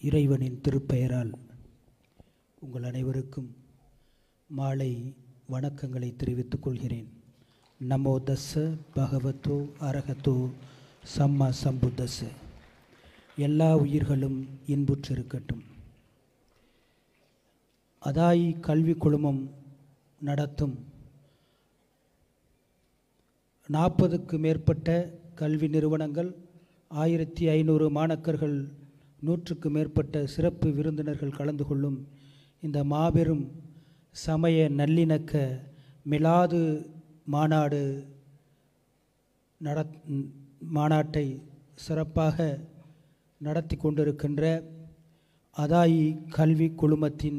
இறைவனின் திருப்பெயரால் உங்கள் அனைவருக்கும் மாலை வணக்கங்களை தெரிவித்துக் கொள்கிறேன் நமோ தஸ்ஸ பகவத்தோ அரகத்தோ சம்மா சம்புத்தஸ்ஸ எல்லா உயிர்களும் இன்புற்றிருக்கட்டும் அதாயி கல்வி குழுமம் நடத்தும் நாற்பதுக்கு மேற்பட்ட கல்வி நிறுவனங்கள் ஆயிரத்தி ஐநூறு மாணக்கர்கள் நூற்றுக்கு மேற்பட்ட சிறப்பு விருந்தினர்கள் கலந்து கொள்ளும் இந்த மாபெரும் சமய நல்லிணக்க மிலாது மாநாடு நட மாநாட்டை சிறப்பாக நடத்தி கொண்டிருக்கின்ற அதாயி கல்வி குழுமத்தின்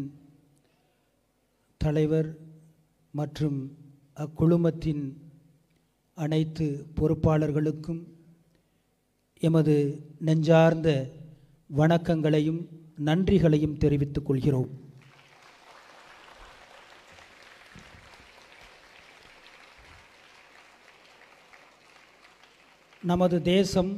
தலைவர் மற்றும் அக்குழுமத்தின் அனைத்து பொறுப்பாளர்களுக்கும் எமது நெஞ்சார்ந்த வணக்கங்களையும் நன்றிகளையும் தெரிவித்துக் கொள்கிறோம் நமது தேசம்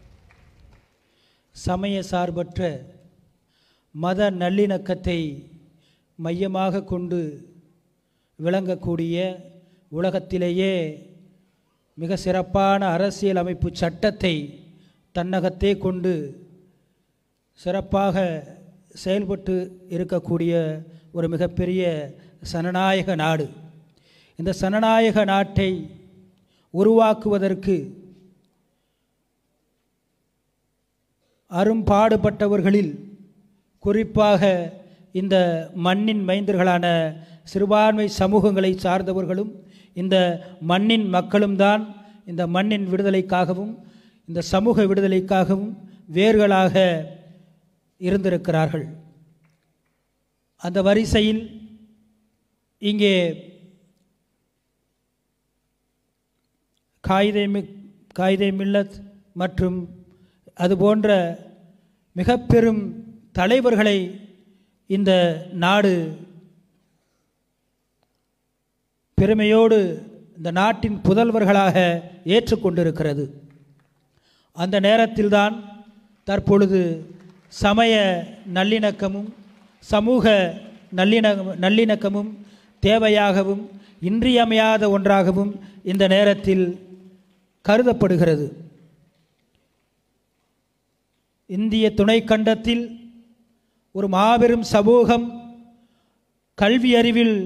சமய சார்பற்ற மத நல்லிணக்கத்தை மையமாக கொண்டு விளங்கக்கூடிய உலகத்திலேயே மிக சிறப்பான அரசியல் அமைப்பு சட்டத்தை தன்னகத்தே கொண்டு சிறப்பாக செயல்பட்டு இருக்கக்கூடிய ஒரு மிகப்பெரிய சனநாயக நாடு இந்த சனநாயக நாட்டை உருவாக்குவதற்கு அரும்பாடுபட்டவர்களில் குறிப்பாக இந்த மண்ணின் மைந்தர்களான சிறுபான்மை சமூகங்களை சார்ந்தவர்களும் இந்த மண்ணின் மக்களும் தான் இந்த மண்ணின் விடுதலைக்காகவும் இந்த சமூக விடுதலைக்காகவும் வேர்களாக இருந்திருக்கிறார்கள் அந்த வரிசையில் இங்கே காயிதே மி காயிதே மில்லத் மற்றும் அதுபோன்ற மிக பெரும் தலைவர்களை இந்த நாடு பெருமையோடு இந்த நாட்டின் புதல்வர்களாக ஏற்றுக்கொண்டிருக்கிறது அந்த நேரத்தில்தான் தற்பொழுது சமய நல்லிணக்கமும் சமூக நல்லிண நல்லிணக்கமும் தேவையாகவும் இன்றியமையாத ஒன்றாகவும் இந்த நேரத்தில் கருதப்படுகிறது இந்திய துணைக்கண்டத்தில் ஒரு மாபெரும் சமூகம் கல்வி அறிவில்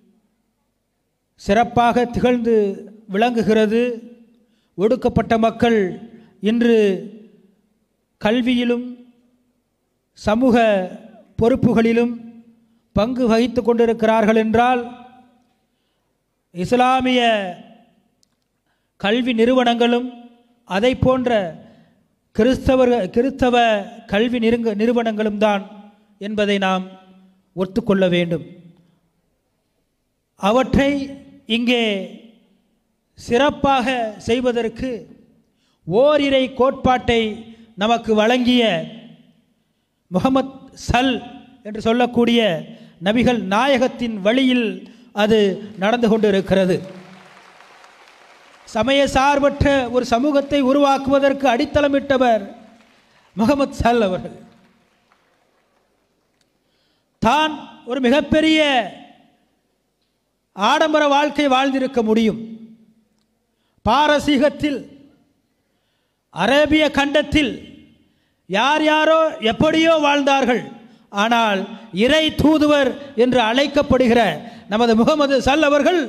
சிறப்பாக திகழ்ந்து விளங்குகிறது ஒடுக்கப்பட்ட மக்கள் இன்று கல்வியிலும் சமூக பொறுப்புகளிலும் பங்கு வகித்து கொண்டிருக்கிறார்கள் என்றால் இஸ்லாமிய கல்வி நிறுவனங்களும் அதை போன்ற கிறிஸ்தவர் கிறிஸ்தவ கல்வி நிறுங்க நிறுவனங்களும் தான் என்பதை நாம் ஒத்துக்கொள்ள வேண்டும் அவற்றை இங்கே சிறப்பாக செய்வதற்கு ஓரிரை கோட்பாட்டை நமக்கு வழங்கிய முகமத் சல் என்று சொல்லக்கூடிய நபிகள் நாயகத்தின் வழியில் அது நடந்து கொண்டிருக்கிறது சமய சார்பற்ற ஒரு சமூகத்தை உருவாக்குவதற்கு அடித்தளமிட்டவர் முகமது சல் அவர்கள் தான் ஒரு மிகப்பெரிய ஆடம்பர வாழ்க்கை வாழ்ந்திருக்க முடியும் பாரசீகத்தில் அரேபிய கண்டத்தில் யார் யாரோ எப்படியோ வாழ்ந்தார்கள் ஆனால் இறை தூதுவர் என்று அழைக்கப்படுகிற நமது முகமது சல் அவர்கள்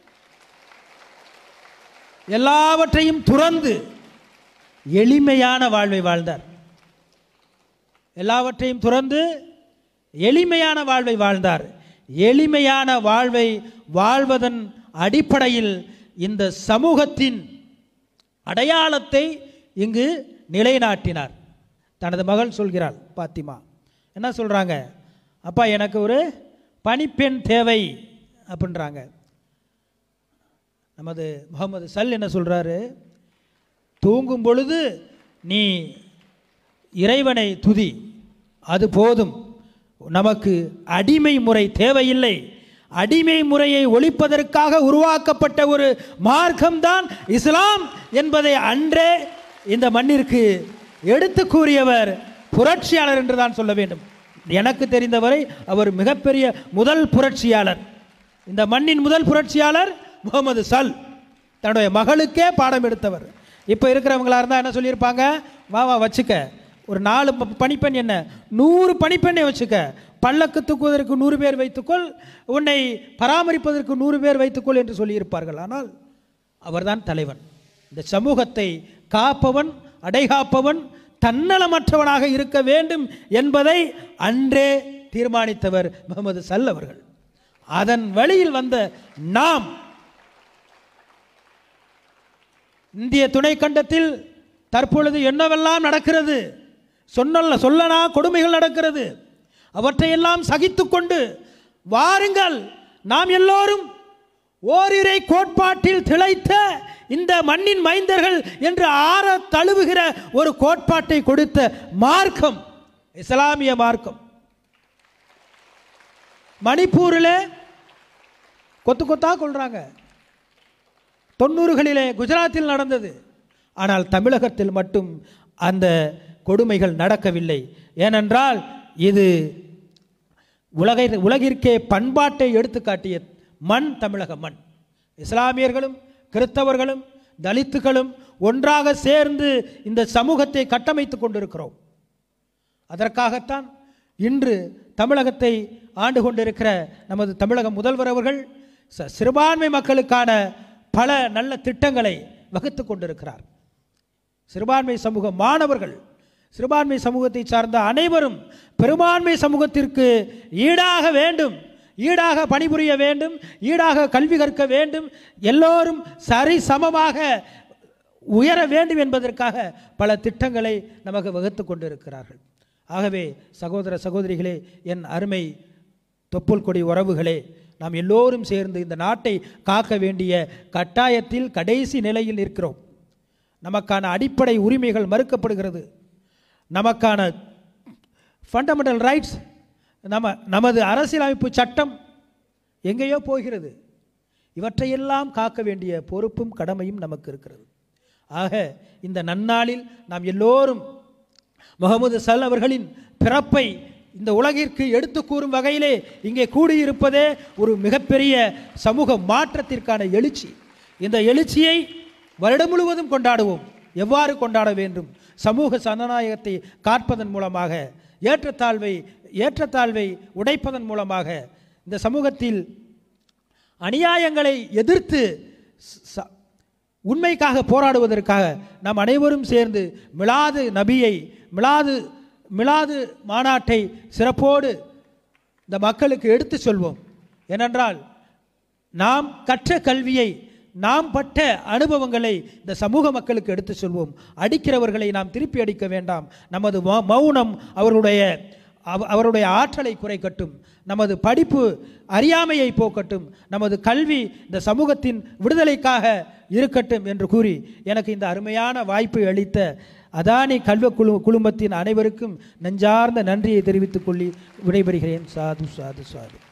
எல்லாவற்றையும் துறந்து எளிமையான வாழ்வை வாழ்ந்தார் எல்லாவற்றையும் துறந்து எளிமையான வாழ்வை வாழ்ந்தார் எளிமையான வாழ்வை வாழ்வதன் அடிப்படையில் இந்த சமூகத்தின் அடையாளத்தை இங்கு நிலைநாட்டினார் தனது மகள் சொல்கிறாள் பாத்திமா என்ன சொல்கிறாங்க அப்பா எனக்கு ஒரு பணிப்பெண் தேவை அப்படின்றாங்க நமது முகமது சல் என்ன சொல்கிறாரு தூங்கும் பொழுது நீ இறைவனை துதி அது போதும் நமக்கு அடிமை முறை தேவையில்லை அடிமை முறையை ஒழிப்பதற்காக உருவாக்கப்பட்ட ஒரு மார்க்கம்தான் இஸ்லாம் என்பதை அன்றே இந்த மண்ணிற்கு எடுத்து கூறியவர் புரட்சியாளர் என்று தான் சொல்ல வேண்டும் எனக்கு தெரிந்தவரை அவர் மிகப்பெரிய முதல் புரட்சியாளர் இந்த மண்ணின் முதல் புரட்சியாளர் முகமது சல் தன்னுடைய மகளுக்கே பாடம் எடுத்தவர் இப்போ இருக்கிறவங்களா இருந்தால் என்ன சொல்லியிருப்பாங்க வா வா வச்சுக்க ஒரு நாலு ப- பணிப்பெண் என்ன நூறு பணிப்பெண்ணை வச்சுக்க பல்லக்கு தூக்குவதற்கு நூறு பேர் வைத்துக்கொள் உன்னை பராமரிப்பதற்கு நூறு பேர் வைத்துக்கொள் என்று சொல்லியிருப்பார்கள் ஆனால் அவர்தான் தலைவன் இந்த சமூகத்தை காப்பவன் அடைகாப்பவன் தன்னலமற்றவனாக இருக்க வேண்டும் என்பதை அன்றே தீர்மானித்தவர் முகமது சல் அவர்கள் அதன் வழியில் வந்த நாம் இந்திய துணைக்கண்டத்தில் தற்பொழுது என்னவெல்லாம் நடக்கிறது சொன்னல சொல்லனா கொடுமைகள் நடக்கிறது அவற்றையெல்லாம் சகித்துக்கொண்டு வாருங்கள் நாம் எல்லோரும் ஓரிரை கோட்பாட்டில் திளைத்த இந்த மண்ணின் மைந்தர்கள் என்று ஆற தழுவுகிற ஒரு கோட்பாட்டை கொடுத்த மார்க்கம் இஸ்லாமிய மார்க்கம் மணிப்பூரில் கொத்து கொத்தா கொள்றாங்க தொண்ணூறுகளிலே குஜராத்தில் நடந்தது ஆனால் தமிழகத்தில் மட்டும் அந்த கொடுமைகள் நடக்கவில்லை ஏனென்றால் இது உலகை உலகிற்கே பண்பாட்டை எடுத்துக்காட்டிய மண் தமிழக மண் இஸ்லாமியர்களும் கிறிஸ்தவர்களும் தலித்துகளும் ஒன்றாக சேர்ந்து இந்த சமூகத்தை கட்டமைத்துக் கொண்டிருக்கிறோம் அதற்காகத்தான் இன்று தமிழகத்தை ஆண்டு கொண்டிருக்கிற நமது தமிழக முதல்வர் அவர்கள் ச- சிறுபான்மை மக்களுக்கான பல நல்ல திட்டங்களை வகுத்து கொண்டிருக்கிறார் சிறுபான்மை சமூக மாணவர்கள் சிறுபான்மை சமூகத்தை சார்ந்த அனைவரும் பெரும்பான்மை சமூகத்திற்கு ஈடாக வேண்டும் ஈடாக பணிபுரிய வேண்டும் ஈடாக கல்வி கற்க வேண்டும் எல்லோரும் சரி சமமாக உயர வேண்டும் என்பதற்காக பல திட்டங்களை நமக்கு வகுத்து கொண்டிருக்கிறார்கள் ஆகவே சகோதர சகோதரிகளே என் அருமை தொப்புள் கொடி உறவுகளே நாம் எல்லோரும் சேர்ந்து இந்த நாட்டை காக்க வேண்டிய கட்டாயத்தில் கடைசி நிலையில் இருக்கிறோம் நமக்கான அடிப்படை உரிமைகள் மறுக்கப்படுகிறது நமக்கான ஃபண்டமெண்டல் ரைட்ஸ் நம்ம நமது அரசியலமைப்பு சட்டம் எங்கேயோ போகிறது இவற்றையெல்லாம் காக்க வேண்டிய பொறுப்பும் கடமையும் நமக்கு இருக்கிறது ஆக இந்த நன்னாளில் நாம் எல்லோரும் முகமது சல் அவர்களின் பிறப்பை இந்த உலகிற்கு எடுத்து கூறும் வகையிலே இங்கே கூடியிருப்பதே ஒரு மிகப்பெரிய சமூக மாற்றத்திற்கான எழுச்சி இந்த எழுச்சியை வருடம் முழுவதும் கொண்டாடுவோம் எவ்வாறு கொண்டாட வேண்டும் சமூக சனநாயகத்தை காற்பதன் மூலமாக ஏற்றத்தாழ்வை ஏற்றத்தாழ்வை உடைப்பதன் மூலமாக இந்த சமூகத்தில் அநியாயங்களை எதிர்த்து ச- உண்மைக்காக போராடுவதற்காக நாம் அனைவரும் சேர்ந்து மிலாது நபியை மிலாது மிலாது மாநாட்டை சிறப்போடு இந்த மக்களுக்கு எடுத்து சொல்வோம் ஏனென்றால் நாம் கற்ற கல்வியை நாம் பட்ட அனுபவங்களை இந்த சமூக மக்களுக்கு எடுத்து சொல்வோம் அடிக்கிறவர்களை நாம் திருப்பி அடிக்க வேண்டாம் நமது மௌ- மௌனம் அவருடைய அவ- அவருடைய ஆற்றலை குறைக்கட்டும் நமது படிப்பு அறியாமையை போக்கட்டும் நமது கல்வி இந்த சமூகத்தின் விடுதலைக்காக இருக்கட்டும் என்று கூறி எனக்கு இந்த அருமையான வாய்ப்பை அளித்த அதானி கல்வ குழு குழுமத்தின் அனைவருக்கும் நெஞ்சார்ந்த நன்றியை தெரிவித்துக் கொள்ளி விடைபெறுகிறேன் சாது சாது சாது